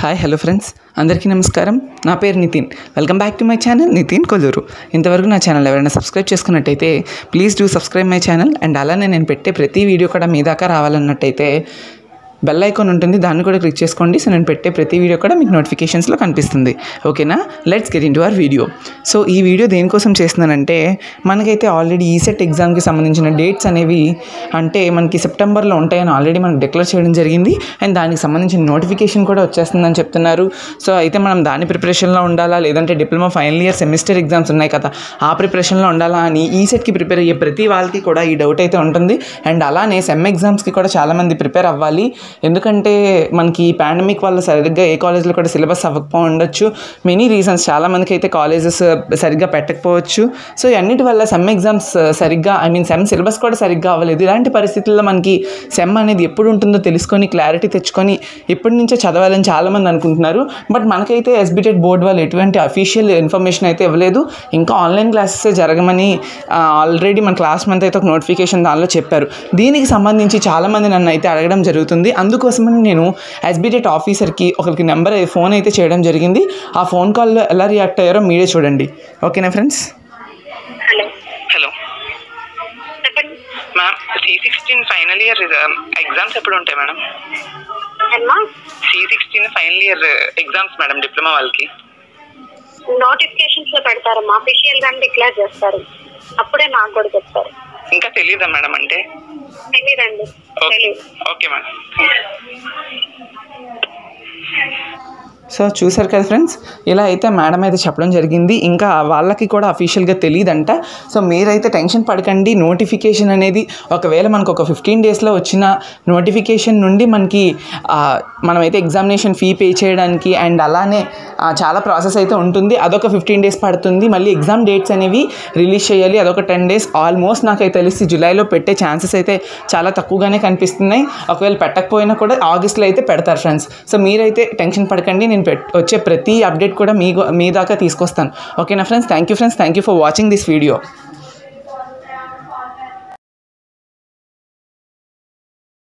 hi hello friends అందరికీ నమస్కారం నా పేరు Nitin welcome back to my channel Nitin Kolluru ఇంతవరకు నా ఛానల్ ఎవరైనా సబ్స్క్రైబ్ చేసుకున్నట్టయితే please do subscribe my channel and అలానే నేను పెట్టే ప్రతి వీడియో కూడా మీ దాకా రావాలన్నట్టయితే బెల్ ఐకాన్ ఉంటుంది దాన్ని కూడా క్లిక్ చేసుకోండి సో నేను పెట్టే ప్రతి వీడియో కూడా మీకు నోటిఫికేషన్స్లో కనిపిస్తుంది ఓకేనా let's get into our video so ఈ వీడియో దేనికోసం చేస్తున్నానంటే మనకైతే ఆల్రెడీ ఈసెట్ ఎగ్జామ్కి సంబంధించిన డేట్స్ అనేవి అంటే మనకి సెప్టెంబర్లో ఉంటాయని ఆల్రెడీ మనకు డిక్లేర్ చేయడం జరిగింది అండ్ దానికి సంబంధించిన నోటిఫికేషన్ కూడా వచ్చేస్తుందని చెప్తున్నారు సో అయితే మనం దాని ప్రిపరేషన్లో ఉండాలా లేదంటే diploma final year semester exams ఉన్నాయి కదా ఆ ప్రిపరేషన్లో ఉండాలా అని ఈసెట్కి ప్రిపేర్ అయ్యే ప్రతి వాళ్ళకి కూడా ఈ డౌట్ అయితే ఉంటుంది అండ్ అలానే సెమ్ ఎగ్జామ్స్కి కూడా చాలామంది ప్రిపేర్ అవ్వాలి ఎందుకంటే మనకి ఈ పాండమిక్ వల్ల సరిగ్గా ఏ కాలేజ్లో కూడా సిలబస్ అవ్వకపో ఉండొచ్చు మెనీ రీజన్స్ చాలామందికి అయితే కాలేజెస్ సరిగ్గా పెట్టకపోవచ్చు సో అన్నిటి వల్ల సెమ్ ఎగ్జామ్స్ సరిగ్గా ఐ మీన్ సెమ్ సిలబస్ కూడా సరిగ్గా అవ్వలేదు ఇలాంటి పరిస్థితుల్లో మనకి సెమ్ అనేది ఎప్పుడు ఉంటుందో తెలుసుకొని క్లారిటీ తెచ్చుకొని ఇప్పటి నుంచే చదవాలని చాలామంది అనుకుంటున్నారు బట్ మనకైతే ఎస్బిటెడ్ బోర్డ్ వాళ్ళు ఎటువంటి అఫీషియల్ ఇన్ఫర్మేషన్ అయితే ఇవ్వలేదు ఇంకా ఆన్లైన్ క్లాసెస్ జరగమని ఆల్రెడీ మన క్లాస్ మంత్ అయితే ఒక నోటిఫికేషన్ దానిలో చెప్పారు దీనికి సంబంధించి చాలామంది నన్ను అయితే అడగడం జరుగుతుంది అందుకోసమని నేను ఎస్బిటెట్ ఆఫీసర్కి ఒకరికి నెంబర్ ఫోన్ అయితే చేయడం జరిగింది ఆ ఫోన్ కాల్లో ఎలా రియాక్ట్ అయ్యారో మీరే చూడండి ఓకేనా ఫ్రెండ్స్ హలో హలో చెప్పండి ma'am C sixteen final year exams ఎప్పుడు ఉంటాయి మేడం అమ్మా C sixteen final year exams madam diploma వాళ్ళకి నోటిఫికేషన్స్ లో పెడతారమ్మా అఫీషియల్ గా డిక్లేర్ చేస్తారు అప్పుడే నాకు కూడా చెప్తారు ఇంకా తెలియదా మేడం అంటే తెలీదండి తెలీదు ఓకే మేడం సో చూసారు కదా ఫ్రెండ్స్ ఇలా అయితే మేడం అయితే చెప్పడం జరిగింది ఇంకా వాళ్ళకి కూడా అఫీషియల్గా తెలియదంట సో మీరైతే టెన్షన్ పడకండి నోటిఫికేషన్ అనేది ఒకవేళ మనకు ఒక ఫిఫ్టీన్ డేస్లో వచ్చిన నోటిఫికేషన్ నుండి మనకి ఆ, మనమైతే ఎగ్జామినేషన్ ఫీ పే చేయడానికి అండ్ అలానే ఆ, చాలా ప్రాసెస్ అయితే ఉంటుంది అదొక ఫిఫ్టీన్ డేస్ పడుతుంది మళ్ళీ ఎగ్జామ్ డేట్స్ అనేవి రిలీజ్ చేయాలి అదొక టెన్ డేస్ ఆల్మోస్ట్ నాకైతే తెలిసి జూలైలో పెట్టే ఛాన్సెస్ అయితే చాలా తక్కువగానే కనిపిస్తున్నాయి ఒకవేళ పెట్టకపోయినా కూడా ఆగస్ట్లో అయితే పెడతారు ఫ్రెండ్స్ సో మీరైతే టెన్షన్ పడకండి నేను పెట్ వచ్చే ప్రతి అప్డేట్ కూడా మీ మీ దాకా తీసుకొస్తాను ఓకేనా friends thank you friends thank you for watching this video